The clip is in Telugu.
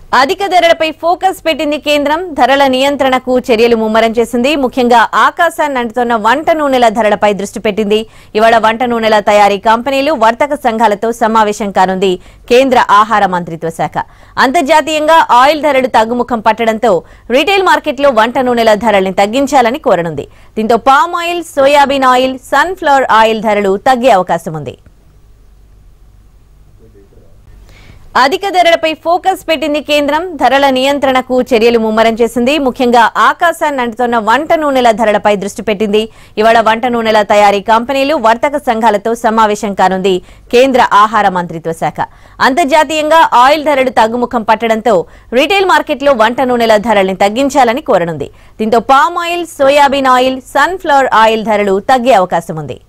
అధిక ధరలపై ఫోకస్ పెట్టింది కేంద్రం ధరల నియంత్రణకు చర్యలు ముమ్మరం చేసింది ముఖ్యంగా ఆకాశాన్ని అంటుతున్న వంట నూనెల ధరలపై దృష్టి పెట్టింది ఇవాళ వంట నూనెల తయారీ కంపెనీలు వర్తక సంఘాలతో సమావేశం కానుంది కేంద్ర ఆహార మంత్రిత్వ శాఖ అంతర్జాతీయంగా ఆయిల్ ధరలు తగ్గుముఖం పట్టడంతో రీటైల్ మార్కెట్లో వంట నూనెల ధరల్ని తగ్గించాలని కోరనుంది దీంతో palm oil soybean oil sunflower oil ధరలు తగ్గే అవకాశం ఉంది అధిక ధరలపై ఫోకస్ పెట్టింది కేంద్రం ధరల నియంత్రణకు చర్యలు ముమ్మరం చేసింది ముఖ్యంగా ఆకాశాన్ని అంటుతున్న వంట నూనెల ధరలపై దృష్టి పెట్టింది ఇవాళ వంట నూనెల తయారీ కంపెనీలు వర్తక సంఘాలతో సమావేశం కానుంది కేంద్ర ఆహార మంత్రిత్వ శాఖ అంతర్జాతీయంగా ఆయిల్ ధరలు తగ్గుముఖం పట్టడంతో రీటైల్ మార్కెట్లో వంట నూనెల ధరల్ని తగ్గించాలని కోరనుంది దీంతో palm oil soybean oil sunflower oil ధరలు తగ్గే అవకాశం ఉంది